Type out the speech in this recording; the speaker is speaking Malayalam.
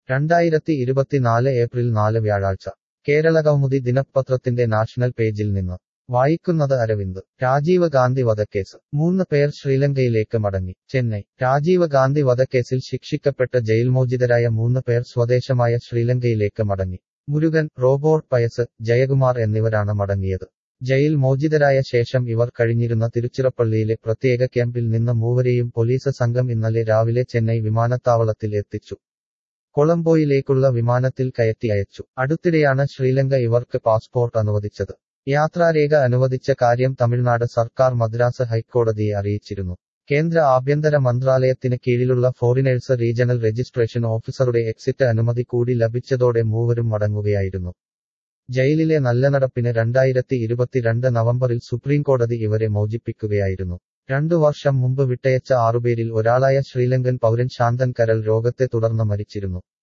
രണ്ടായിരത്തി ഇരുപത്തിനാല് ഏപ്രിൽ നാല് വ്യാഴാഴ്ച കേരളകൗമുദി ദിനപത്രത്തിന്റെ നാഷണൽ പേജിൽ നിന്ന് വായിക്കുന്നത് അരവിന്ദ് രാജീവ് ഗാന്ധി വധക്കേസ് മൂന്ന് പേർ ശ്രീലങ്കയിലേക്ക് മടങ്ങി ചെന്നൈ രാജീവ് ഗാന്ധി വധക്കേസിൽ ശിക്ഷിക്കപ്പെട്ട ജയിൽമോചിതരായ മൂന്ന് പേർ സ്വദേശമായ ശ്രീലങ്കയിലേക്ക് മടങ്ങി മുരുകൻ റോബോട്ട് പയസ് ജയകുമാർ എന്നിവരാണ് മടങ്ങിയത് ജയിൽ മോചിതരായ ശേഷം ഇവർ കഴിഞ്ഞിരുന്ന തിരുച്ചിറപ്പള്ളിയിലെ പ്രത്യേക ക്യാമ്പിൽ നിന്ന് മൂവരെയും പോലീസ് സംഘം ഇന്നലെ രാവിലെ ചെന്നൈ വിമാനത്താവളത്തിൽ എത്തിച്ചു കൊളംബോയിലേക്കുള്ള വിമാനത്തിൽ കയറ്റി അയച്ചു അടുത്തിടെയാണ് ശ്രീലങ്ക ഇവർക്ക് പാസ്പോർട്ട് അനുവദിച്ചത് യാത്രാരേഖ അനുവദിച്ച കാര്യം തമിഴ്നാട് സർക്കാർ മദ്രാസ് ഹൈക്കോടതിയെ അറിയിച്ചിരുന്നു കേന്ദ്ര ആഭ്യന്തര മന്ത്രാലയത്തിന് കീഴിലുള്ള ഫോറിനേഴ്സ് റീജണൽ രജിസ്ട്രേഷൻ ഓഫീസറുടെ എക്സിറ്റ് അനുമതി കൂടി ലഭിച്ചതോടെ മൂവരും മടങ്ങുകയായിരുന്നു ജയിലിലെ നല്ല നടപ്പിന് രണ്ടായിരത്തി ഇരുപത്തിരണ്ട് നവംബറിൽ സുപ്രീംകോടതി ഇവരെ മോചിപ്പിക്കുകയായിരുന്നു രണ്ടു വർഷം മുമ്പ് വിട്ടയച്ച ആറുപേരിൽ ഒരാളായ ശ്രീലങ്കൻ പൗരൻ ശാന്തൻ കരൽ രോഗത്തെ തുടർന്ന് മരിച്ചിരുന്നു